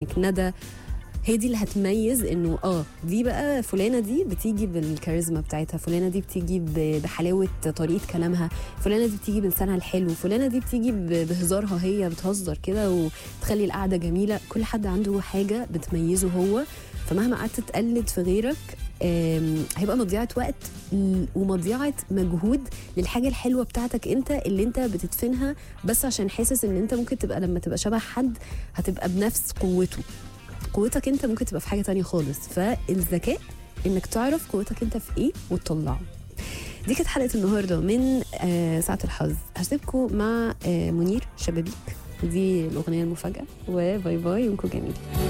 اسمك ندى هي دي اللي هتميز انه اه دي بقى فلانه دي بتيجي بالكاريزما بتاعتها فلانه دي بتيجي ب- بحلاوه طريقه كلامها فلانه دي بتيجي بلسانها الحلو فلانه دي بتيجي ب- بهزارها هي بتهزر كده وتخلي القعده جميله كل حد عنده حاجه بتميزه هو فمهما قعدت تقلد في غيرك آم، هيبقى مضيعه وقت ل- ومضيعه مجهود للحاجه الحلوه بتاعتك انت اللي انت بتدفنها بس عشان حاسس ان انت ممكن تبقى لما تبقى شبه حد هتبقى بنفس قوته قوتك انت ممكن تبقى في حاجه تانية خالص فالذكاء انك تعرف قوتك انت في ايه وتطلعه دي كانت حلقه النهارده من آه ساعه الحظ هسيبكم مع آه منير شبابيك دي الاغنيه المفاجاه وباي باي يومكم جميل